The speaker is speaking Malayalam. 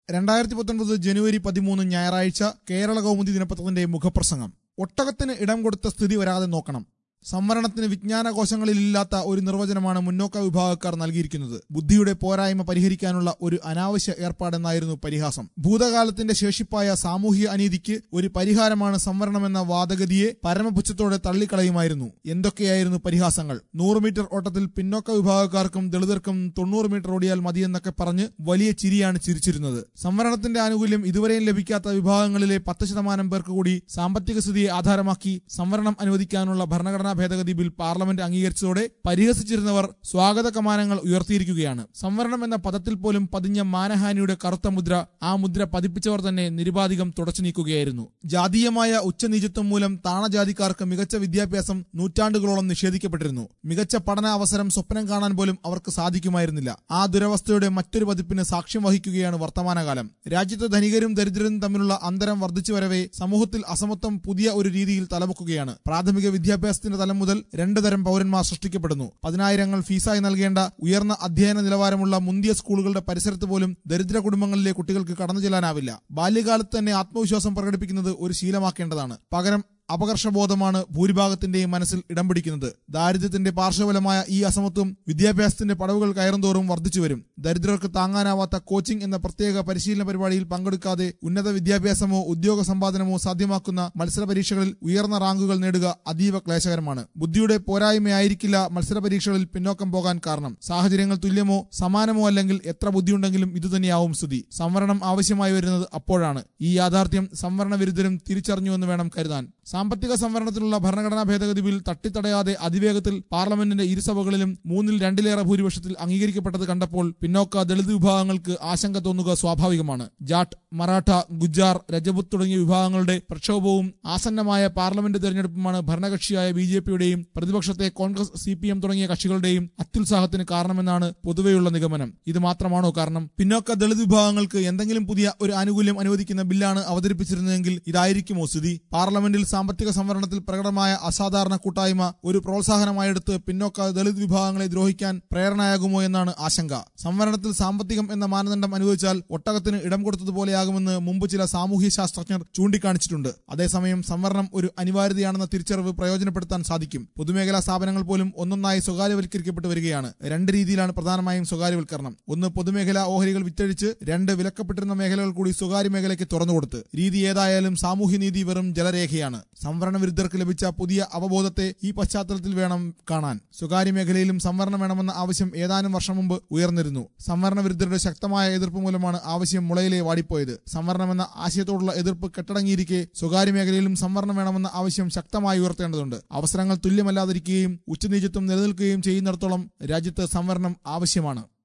രണ്ടായിരത്തി പത്തൊൻപത് ജനുവരി പതിമൂന്ന് ഞായറാഴ്ച കേരള കൗമുദി ദിനപത്രത്തിന്റെ മുഖപ്രസംഗം ഒട്ടകത്തിന് ഇടം കൊടുത്ത സ്ഥിതി വരാതെ നോക്കണം സംവരണത്തിന് വിജ്ഞാനകോശങ്ങളിലില്ലാത്ത ഒരു നിർവചനമാണ് മുന്നോക്ക വിഭാഗക്കാർ നൽകിയിരിക്കുന്നത് ബുദ്ധിയുടെ പോരായ്മ പരിഹരിക്കാനുള്ള ഒരു അനാവശ്യ ഏർപ്പാടെന്നായിരുന്നു പരിഹാസം ഭൂതകാലത്തിന്റെ ശേഷിപ്പായ സാമൂഹിക അനീതിക്ക് ഒരു പരിഹാരമാണ് സംവരണമെന്ന വാദഗതിയെ പരമപുച്ഛത്തോടെ തള്ളിക്കളയുമായിരുന്നു എന്തൊക്കെയായിരുന്നു പരിഹാസങ്ങൾ നൂറ് മീറ്റർ ഓട്ടത്തിൽ പിന്നോക്ക വിഭാഗക്കാർക്കും ദളിതർക്കും തൊണ്ണൂറ് മീറ്റർ ഓടിയാൽ മതിയെന്നൊക്കെ പറഞ്ഞ് വലിയ ചിരിയാണ് ചിരിച്ചിരുന്നത് സംവരണത്തിന്റെ ആനുകൂല്യം ഇതുവരെയും ലഭിക്കാത്ത വിഭാഗങ്ങളിലെ പത്ത് ശതമാനം പേർക്ക് കൂടി സാമ്പത്തിക സ്ഥിതിയെ ആധാരമാക്കി സംവരണം അനുവദിക്കാനുള്ള ഭരണഘടനാ ഭേദഗതി ബിൽ പാർലമെന്റ് അംഗീകരിച്ചതോടെ പരിഹസിച്ചിരുന്നവർ സ്വാഗത കമാനങ്ങൾ ഉയർത്തിയിരിക്കുകയാണ് സംവരണം എന്ന പദത്തിൽ പോലും പതിഞ്ഞ മാനഹാനിയുടെ കറുത്ത മുദ്ര ആ മുദ്ര പതിപ്പിച്ചവർ തന്നെ നിരുപാധികം തുടച്ചു നീക്കുകയായിരുന്നു ജാതീയമായ ഉച്ചനീചത്വം മൂലം താണജാതിക്കാർക്ക് മികച്ച വിദ്യാഭ്യാസം നൂറ്റാണ്ടുകളോളം നിഷേധിക്കപ്പെട്ടിരുന്നു മികച്ച പഠന അവസരം സ്വപ്നം കാണാൻ പോലും അവർക്ക് സാധിക്കുമായിരുന്നില്ല ആ ദുരവസ്ഥയുടെ മറ്റൊരു പതിപ്പിന് സാക്ഷ്യം വഹിക്കുകയാണ് വർത്തമാനകാലം രാജ്യത്ത് ധനികരും ദരിദ്രരും തമ്മിലുള്ള അന്തരം വർദ്ധിച്ചു വരവേ സമൂഹത്തിൽ അസമത്വം പുതിയ ഒരു രീതിയിൽ തലമുക്കുകയാണ് പ്രാഥമിക വിദ്യാഭ്യാസത്തിന്റെ തലം മുതൽ രണ്ട് തരം പൗരന്മാർ സൃഷ്ടിക്കപ്പെടുന്നു പതിനായിരങ്ങൾ ഫീസായി നൽകേണ്ട ഉയർന്ന അധ്യയന നിലവാരമുള്ള മുന്തിയ സ്കൂളുകളുടെ പരിസരത്ത് പോലും ദരിദ്ര കുടുംബങ്ങളിലെ കുട്ടികൾക്ക് കടന്നു ചെല്ലാനാവില്ല ബാല്യകാലത്ത് തന്നെ ആത്മവിശ്വാസം പ്രകടിപ്പിക്കുന്നത് ഒരു ശീലമാക്കേണ്ടതാണ് പകരം അപകർഷബോധമാണ് ഭൂരിഭാഗത്തിന്റെയും മനസ്സിൽ ഇടം പിടിക്കുന്നത് ദാരിദ്ര്യത്തിന്റെ പാർശ്വഫലമായ ഈ അസമത്വം വിദ്യാഭ്യാസത്തിന്റെ പടവുകൾ കയറുന്തോറും വർദ്ധിച്ചു വരും ദരിദ്രർക്ക് താങ്ങാനാവാത്ത കോച്ചിംഗ് എന്ന പ്രത്യേക പരിശീലന പരിപാടിയിൽ പങ്കെടുക്കാതെ ഉന്നത വിദ്യാഭ്യാസമോ ഉദ്യോഗ സമ്പാദനമോ സാധ്യമാക്കുന്ന മത്സര പരീക്ഷകളിൽ ഉയർന്ന റാങ്കുകൾ നേടുക അതീവ ക്ലേശകരമാണ് ബുദ്ധിയുടെ പോരായ്മയായിരിക്കില്ല മത്സര പരീക്ഷകളിൽ പിന്നോക്കം പോകാൻ കാരണം സാഹചര്യങ്ങൾ തുല്യമോ സമാനമോ അല്ലെങ്കിൽ എത്ര ബുദ്ധിയുണ്ടെങ്കിലും ഇതുതന്നെയാവും സ്ഥിതി സംവരണം ആവശ്യമായി വരുന്നത് അപ്പോഴാണ് ഈ യാഥാർത്ഥ്യം സംവരണ വിരുദ്ധരും തിരിച്ചറിഞ്ഞുവെന്ന് വേണം കരുതാൻ സാമ്പത്തിക സംവരണത്തിനുള്ള ഭരണഘടനാ ഭേദഗതി ബിൽ തട്ടിത്തടയാതെ അതിവേഗത്തിൽ പാർലമെന്റിന്റെ ഇരുസഭകളിലും മൂന്നിൽ രണ്ടിലേറെ ഭൂരിപക്ഷത്തിൽ അംഗീകരിക്കപ്പെട്ടത് കണ്ടപ്പോൾ പിന്നോക്ക ദളിത് വിഭാഗങ്ങൾക്ക് ആശങ്ക തോന്നുക സ്വാഭാവികമാണ് ജാട്ട് മറാഠ ഗുജാർ രജപുത് തുടങ്ങിയ വിഭാഗങ്ങളുടെ പ്രക്ഷോഭവും ആസന്നമായ പാർലമെന്റ് തെരഞ്ഞെടുപ്പുമാണ് ഭരണകക്ഷിയായ ബി ജെ പിയുടെയും പ്രതിപക്ഷത്തെ കോൺഗ്രസ് സി പി എം തുടങ്ങിയ കക്ഷികളുടെയും അത്യുത്സാഹത്തിന് കാരണമെന്നാണ് പൊതുവെയുള്ള നിഗമനം ഇത് മാത്രമാണോ കാരണം പിന്നോക്ക ദളിത് വിഭാഗങ്ങൾക്ക് എന്തെങ്കിലും പുതിയ ഒരു ആനുകൂല്യം അനുവദിക്കുന്ന ബില്ലാണ് അവതരിപ്പിച്ചിരുന്നതെങ്കിൽ ഇതായിരിക്കുമോ സ്ഥിതി പാർലമെന്റിൽ സാമ്പത്തിക സംവരണത്തിൽ പ്രകടമായ അസാധാരണ കൂട്ടായ്മ ഒരു പ്രോത്സാഹനമായെടുത്ത് പിന്നോക്ക ദളിത് വിഭാഗങ്ങളെ ദ്രോഹിക്കാൻ പ്രേരണയാകുമോ എന്നാണ് ആശങ്ക സംവരണത്തിൽ സാമ്പത്തികം എന്ന മാനദണ്ഡം അനുവദിച്ചാൽ ഒട്ടകത്തിന് ഇടം കൊടുത്തതുപോലെയാകുമെന്ന് മുമ്പ് ചില സാമൂഹ്യ ശാസ്ത്രജ്ഞർ ചൂണ്ടിക്കാണിച്ചിട്ടുണ്ട് അതേസമയം സംവരണം ഒരു അനിവാര്യതയാണെന്ന തിരിച്ചറിവ് പ്രയോജനപ്പെടുത്താൻ സാധിക്കും പൊതുമേഖലാ സ്ഥാപനങ്ങൾ പോലും ഒന്നൊന്നായി സ്വകാര്യവൽക്കരിക്കപ്പെട്ടു വരികയാണ് രണ്ട് രീതിയിലാണ് പ്രധാനമായും സ്വകാര്യവൽക്കരണം ഒന്ന് പൊതുമേഖലാ ഓഹരികൾ വിറ്റഴിച്ച് രണ്ട് വിലക്കപ്പെട്ടിരുന്ന മേഖലകൾ കൂടി സ്വകാര്യ മേഖലയ്ക്ക് തുറന്നുകൊടുത്ത് രീതി ഏതായാലും സാമൂഹ്യനീതി വെറും ജലരേഖയാണ് സംവരണ വിരുദ്ധർക്ക് ലഭിച്ച പുതിയ അവബോധത്തെ ഈ പശ്ചാത്തലത്തിൽ വേണം കാണാൻ സ്വകാര്യ മേഖലയിലും സംവരണം വേണമെന്ന ആവശ്യം ഏതാനും വർഷം മുമ്പ് ഉയർന്നിരുന്നു സംവരണ വിരുദ്ധരുടെ ശക്തമായ എതിർപ്പ് മൂലമാണ് ആവശ്യം മുളയിലെ വാടിപ്പോയത് സംവരണമെന്ന ആശയത്തോടുള്ള എതിർപ്പ് കെട്ടടങ്ങിയിരിക്കെ സ്വകാര്യ മേഖലയിലും സംവരണം വേണമെന്ന ആവശ്യം ശക്തമായി ഉയർത്തേണ്ടതുണ്ട് അവസരങ്ങൾ തുല്യമല്ലാതിരിക്കുകയും ഉച്ചനീചത്വം നിലനിൽക്കുകയും ചെയ്യുന്നിടത്തോളം രാജ്യത്ത് സംവരണം ആവശ്യമാണ്